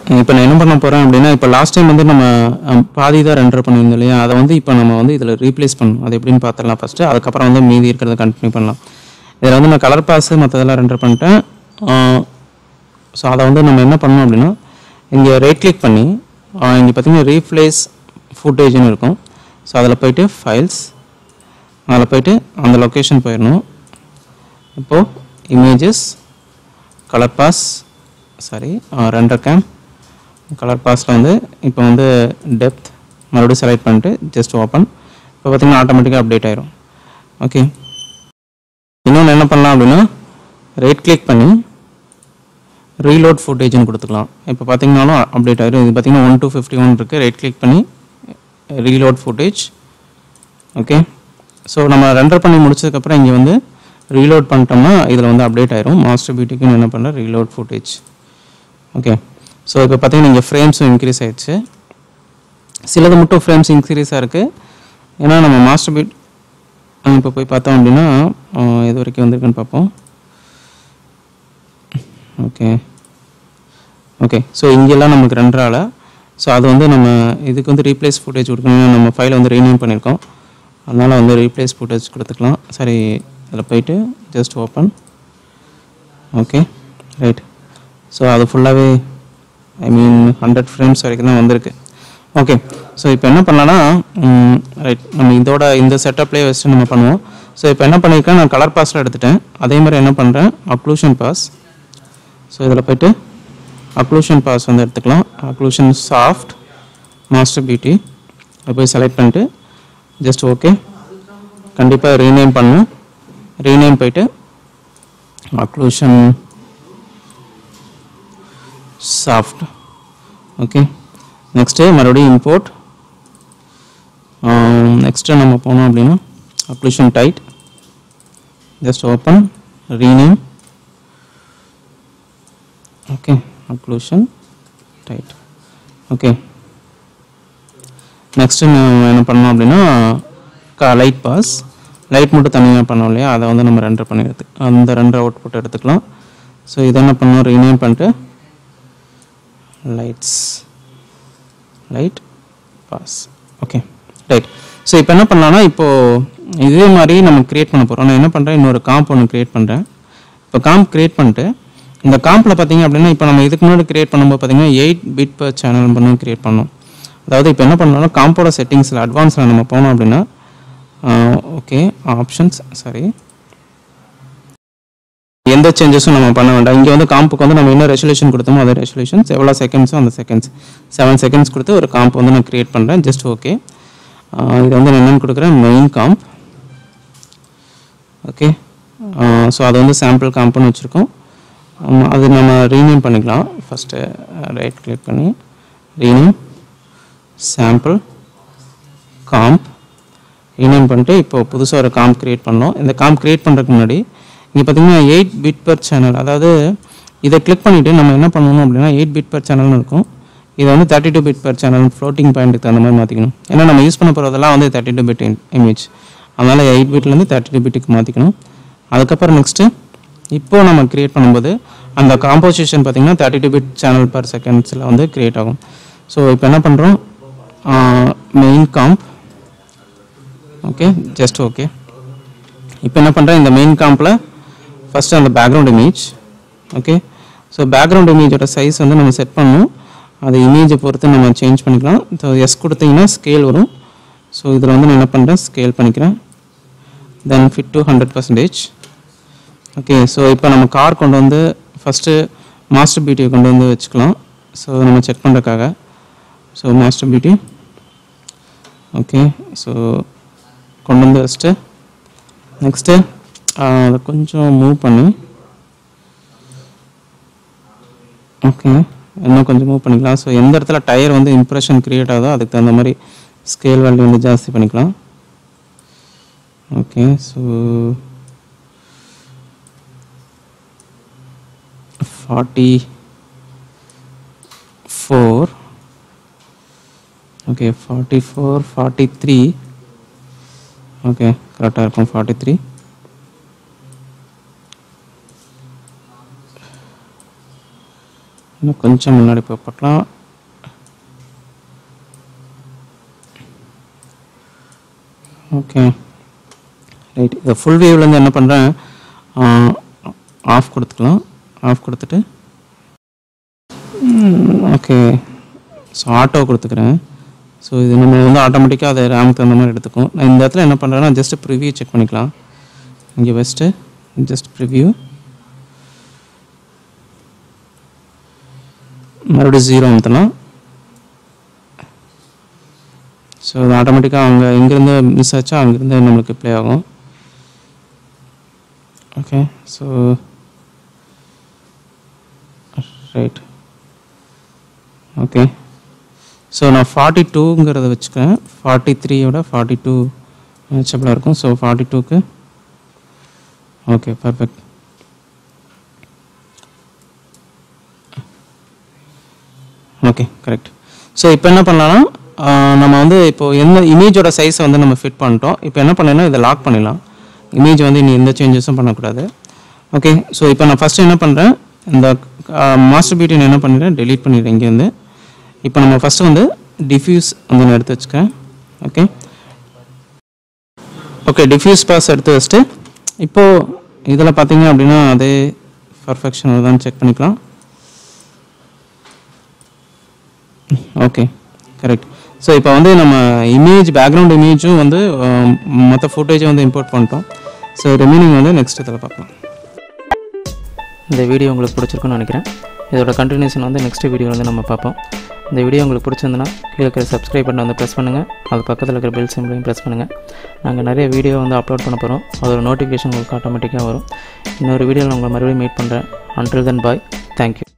இப்போ நான் என்ன பண்ண போகிறேன் அப்படின்னா இப்போ லாஸ்ட் டைம் வந்து நம்ம அஹ், பாதி தான் ரெண்டர் பண்ணியிருந்தோம் இல்லையா அதை வந்து இப்போ நம்ம வந்து இதில் ரீப்ளேஸ் பண்ணணும் அது எப்படின்னு பார்த்துடலாம் ஃபஸ்ட்டு அதுக்கப்புறம் வந்து மீதி இருக்கிறத கண்டினியூ பண்ணலாம் இதில் வந்து நான் கலர் பாஸ் மற்றதெல்லாம் ரெண்டர் பண்ணிட்டேன் ஸோ அதை வந்து நம்ம என்ன பண்ணணும் அப்படின்னா இங்கே ரைட் கிளிக் பண்ணி இங்கே பார்த்தீங்கன்னா ரீப்ளேஸ் ஃபுட்டேஜ்னு இருக்கும் ஸோ அதில் போயிட்டு ஃபைல்ஸ் அதில் போயிட்டு அந்த லொக்கேஷன் போயிடணும் இப்போது images colour pass sorry render came colour பாஸில் வந்து இப்போ வந்து டெப்த் மறுபடியும் செலக்ட் பண்ணிட்டு ஜஸ்ட் ஓப்பன் இப்போ பார்த்தீங்கன்னா ஆட்டோமேட்டிக்காக அப்டேட் ஆயிரும் ஓகே இன்னொன்று என்ன பண்ணலாம் அப்படின்னா ரைட் கிளிக் பண்ணி ரீலோட் ஃபுட்டேஜ்னு கொடுத்துக்கலாம் இப்போ பார்த்தீங்கன்னாலும் அப்டேட் ஆயிரும் இது பார்த்தீங்கன்னா ஒன் டூ ஃபிஃப்டி ஒன் இருக்குது ரைட் கிளிக் பண்ணி ரீலோட் ஃபுட்டேஜ் ஓகே ஸோ நம்ம ரெண்டர் பண்ணி முடிச்சதுக்கப்புறம் இங்கே வந்து ரீலோட் பண்ணிட்டோம்னா இதில் வந்து அப்டேட் ஆயிரும் மாஸ்டர் பியூட்டிக்குன்னு என்ன பண்ண ரீலோட் ஃபுட்டேஜ் ஓகே ஸோ இப்போ பார்த்தீங்கன்னா இங்கே ஃப்ரேம்ஸும் இன்க்ரீஸ் ஆயிடுச்சு சிலது மட்டும் ஃப்ரேம்ஸ் இன்க்ரீஸாக இருக்குது ஏன்னா நம்ம மாஸ்டர் பீட் இப்போ போய் பார்த்தோம் அப்படின்னா அஹ், எது வரைக்கும் வந்திருக்குன்னு பார்ப்போம் ஓகே ஓகே ஸோ இங்கெல்லாம் நமக்கு ரெண்டரால ஸோ அது வந்து நம்ம இதுக்கு வந்து ரீப்ளேஸ் ஃபுட்டேஜ் கொடுக்கணும் நம்ம ஃபைலை வந்து ரீநேம் பண்ணியிருக்கோம் அதனால் வந்து ரீப்ளேஸ் ஃபுட்டேஜ் கொடுத்துக்கலாம் சரி அதில் போயிட்டு just open okay right so அது ஃபுல்லாகவே ஐ மீன் ஹண்ட்ரட் ஃப்ரேம்ஸ் வரைக்கும் தான் வந்திருக்கு ஓகே ஸோ இப்போ என்ன பண்ணலாம்னா ரைட் நம்ம இதோட இந்த செட்டப்லேயே வச்சு நம்ம பண்ணுவோம் ஸோ இப்போ என்ன பண்ணியிருக்கேன் நான் கலர் பாஸில் எடுத்துட்டேன் அதே மாதிரி என்ன பண்ணுறேன் அக்ளூஷன் பாஸ் ஸோ இதில் போயிட்டு அக்ளூஷன் பாஸ் வந்து எடுத்துக்கலாம் அக்ளூஷன் சாஃப்ட் மாஸ்டர் பியூட்டி அதை போய் செலக்ட் பண்ணிட்டு ஜஸ்ட் ஓகே கண்டிப்பாக ரீநேம் பண்ணும் ரீநேம் போயிட்டு அக்ளூஷன் சாஃப்ட் ஓகே நெக்ஸ்ட்டு மறுபடியும் இம்போர்ட் நெக்ஸ்ட்டு நம்ம போனோம் அப்படின்னா occlusion tight just open rename okay occlusion tight okay next நம்ம என்ன பண்ணோம் அப்படின்னா லைட் பாஸ் லைட் மட்டும் தனியாக பண்ணோம் இல்லையா அதை வந்து நம்ம ரெண்டர் பண்ணிடுறது அந்த ரெண்டர் அவுட்புட் எடுத்துக்கலாம் ஸோ இதை என்ன பண்ணோம் ரீநேம் பண்ணிட்டு lights light pass okay right so இப்போ என்ன பண்ணலாம்னா இப்போது இதே மாதிரி நம்ம க்ரியேட் பண்ண போகிறோம் நான் என்ன பண்ணுறேன் இன்னொரு காம்ப் ஒன்று க்ரியேட் பண்ணுறேன் இப்போ காம்ப் க்ரியேட் பண்ணிட்டு இந்த காம்பில் பார்த்தீங்க அப்படின்னா இப்போ நம்ம இதுக்கு முன்னாடி க்ரியேட் பண்ணும்போது பார்த்தீங்கன்னா எயிட் பிட் பர் சேனல் பண்ணி க்ரியேட் பண்ணோம் அதாவது இப்போ என்ன பண்ணோம்னா காம்போட செட்டிங்ஸில் அட்வான்ஸில் நம்ம போனோம் அப்படின்னா ஓகே ஆப்ஷன்ஸ் சாரி எந்த சேஞ்சஸும் நம்ம பண்ண வேண்டாம் இங்கே வந்து காம்புக்கு வந்து நம்ம என்ன ரெசல்யூஷன் கொடுத்தோமோ அதே ரெசல்யூஷன்ஸ் எவ்வளோ செகண்ட்ஸோ அந்த செகண்ட்ஸ் செவன் செகண்ட்ஸ் கொடுத்து ஒரு காம்ப் வந்து நான் க்ரியேட் பண்ணுறேன் ஜஸ்ட் ஓகே இது வந்து நான் என்னென்னு கொடுக்குறேன் மெயின் காம்ப் ஓகே ஸோ அது வந்து சாம்பிள் காம்ப்னு வச்சுருக்கோம் அது நம்ம ரீநேம் பண்ணிக்கலாம் ஃபஸ்ட்டு ரைட் கிளிக் பண்ணி ரீநேம் சாம்பிள் காம்ப் ரீநேம் பண்ணிட்டு இப்போ புதுசாக ஒரு காம்ப் க்ரியேட் பண்ணோம் இந்த காம்ப் க்ரியேட் பண்ணுறதுக்கு முன்னாடி இங்கே பார்த்தீங்கன்னா எயிட் பிட் பர் சேனல் அதாவது இதை கிளிக் பண்ணிவிட்டு நம்ம என்ன பண்ணணும் அப்படின்னா எயிட் பிட் பர் சேனல்னு இருக்கும் இதை வந்து thirty two bit per channel floating பாயிண்ட்டுக்கு தகுந்த மாதிரி மாற்றிக்கணும் ஏன்னா நம்ம யூஸ் பண்ண போகிறதெல்லாம் வந்து தேர்ட்டி டூ பிட் இமேஜ் அதனால் எயிட் பிட்லேருந்து தேர்ட்டி டூ பிட்டுக்கு மாற்றிக்கணும் அதுக்கப்புறம் நெக்ஸ்ட்டு இப்போ நம்ம க்ரியேட் பண்ணும்போது அந்த காம்போசிஷன் பார்த்தீங்கன்னா thirty two bit channel per செகண்ட்ஸில் வந்து க்ரியேட் ஆகும் ஸோ இப்போ என்ன பண்ணுறோம் main comp okay just okay இப்போ என்ன பண்ணுறேன் இந்த மெயின் காம்பில் ஃபஸ்ட்டு அந்த background image okay so background இமேஜோட சைஸ் வந்து நம்ம செட் பண்ணணும் அது இமேஜை பொறுத்து நம்ம சேஞ்ச் பண்ணிக்கலாம் ஸோ எஸ் கொடுத்தீங்கன்னா ஸ்கேல் வரும் ஸோ இதில் வந்து நான் என்ன பண்ணுறேன் ஸ்கேல் பண்ணிக்கிறேன் then fit to hundred percentage okay so இப்போ நம்ம கார் கொண்டு வந்து ஃபஸ்ட்டு மாஸ்டர் பியூட்டியை கொண்டு வந்து வச்சுக்கலாம் ஸோ நம்ம செக் பண்ணுறதுக்காக so master beauty okay so கொண்டு வந்து வச்சுட்டு நெக்ஸ்ட்டு அதை கொஞ்சம் மூவ் பண்ணி ஓகே இன்னும் கொஞ்சம் மூவ் பண்ணிக்கலாம் ஸோ எந்த இடத்துல டயர் வந்து இம்ப்ரெஷன் க்ரியேட் ஆகுதோ அதுக்கு தகுந்த மாதிரி ஸ்கேல் வேல்யூ வந்து ஜாஸ்தி பண்ணிக்கலாம் okay so forty four okay forty four forty three okay கரெக்டாக இருக்கும் ஃபார்ட்டி த்ரீ இன்னும் கொஞ்சம் முன்னாடி போய் பார்க்கலாம் ஓகே ரைட் இதை ஃபுல் வியூவிலேருந்து என்ன பண்ணுறேன் ஆஃப் கொடுத்துக்கலாம் ஆஃப் கொடுத்துட்டு ஓகே ஸோ ஆட்டோ கொடுத்துக்கிறேன் ஸோ இது நம்ம வந்து ஆட்டோமேட்டிக்காக அதை ரேமுக்கு தகுந்த மாதிரி எடுத்துக்கும் நான் இந்த இடத்துல என்ன பண்ணுறேன்னா ஜஸ்ட் ப்ரிவ்யூ செக் பண்ணிக்கலாம் இங்கே ஃபஸ்ட்டு ஜஸ்ட் ப்ரிவ்யூ மறுபடியும் ஜீரோ அமுத்தலாம் ஸோ அது ஆட்டோமேட்டிக்காக அங்கே எங்கேருந்து மிஸ் ஆச்சா அங்கேருந்து நம்மளுக்கு ப்ளே ஆகும் okay so right okay so நான் ஃபார்ட்டி டூங்கிறத வச்சுக்கிறேன் ஃபார்ட்டி த்ரீயோட ஃபார்ட்டி டூ மேட்சபிளாக இருக்கும் ஸோ ஃபார்ட்டி டூக்கு okay perfect okay correct so இப்போ என்ன பண்ணலாம்னா ஆஹ் நம்ம வந்து இப்போ எந்த இமேஜோட சைஸை வந்து நம்ம ஃபிட் பண்ணிட்டோம் இப்போ என்ன பண்ணலாம் இதை லாக் பண்ணிடலாம் இமேஜ் வந்து இனி எந்த சேஞ்சஸும் பண்ணக்கூடாது ஓகே ஸோ இப்போ நான் ஃபஸ்ட்டு என்ன பண்ணுறேன் இந்த மாஸ்டர் பியூட்டின் என்ன பண்ணிடுறேன் டெலீட் பண்ணிடுறேன் இங்கேருந்து இப்போ நம்ம ஃபஸ்ட்டு வந்து டிஃப்யூஸ் வந்து நான் எடுத்து வச்சுக்கிறேன் ஓகே ஓகே டிஃப்யூஸ் பாஸ் எடுத்து வச்சுட்டு இப்போது இதில் பார்த்தீங்க அப்படின்னா அதே பர்ஃபெக்ஷன் தான் செக் பண்ணிக்கலாம் ஓகே கரெக்ட் ஸோ இப்போ வந்து நம்ம இமேஜ் பேக்ரவுண்ட் இமேஜும் வந்து மற்ற ஃபுட்டேஜும் வந்து இம்போர்ட் பண்ணிட்டோம் ஸோ ரிமைனிங் வந்து நெக்ஸ்ட் இதில் பார்க்கலாம் இந்த வீடியோ உங்களுக்கு பிடிச்சிருக்குன்னு நினைக்கிறேன் இதோட கண்டினியூஷன் வந்து நெக்ஸ்ட் வீடியோ வந்து நம்ம பார்ப்போம் இந்த வீடியோ உங்களுக்கு பிடிச்சிருந்துன்னா கீழே இருக்கிற சப்ஸ்கிரைப் பட்டன் வந்து ப்ரெஸ் பண்ணுங்கள் அது பக்கத்தில் இருக்கிற பெல் சிம்பிளையும் ப்ரெஸ் பண்ணுங்கள் நாங்கள் நிறைய வீடியோ வந்து அப்லோட் பண்ண போகிறோம் அதோட நோட்டிஃபிகேஷன் உங்களுக்கு ஆட்டோமேட்டிக்காக வரும் இன்னொரு வீடியோவில் உங்களை மறுபடியும் மீட் பண்ணுறேன் அன்டில் தென் பாய் தேங்க்யூ